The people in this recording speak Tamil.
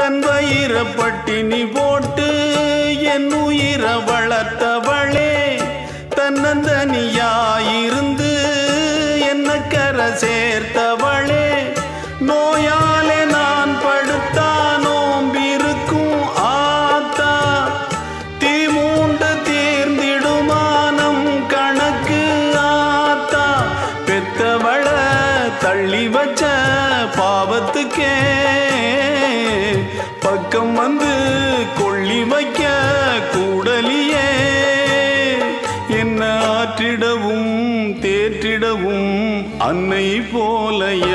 தன் வயிற பட்டினி போட்டு என் உயிர வளர்த்தவளே தன்னந்தனியாயிருந்து என்ன கரை சேர்த்தவளே நோயாலே நான் படுத்தா நோம்பிருக்கும் ஆத்தா தீ மூண்டு தீர்ந்திடுமானம் கணக்கு ஆத்தா பெத்தவள தள்ளி வச்ச பாவத்துக்கே பக்கம் வந்து கொள்ளி வைக்க கூடலியே என்ன ஆற்றிடவும் தேற்றிடவும் அன்னை போல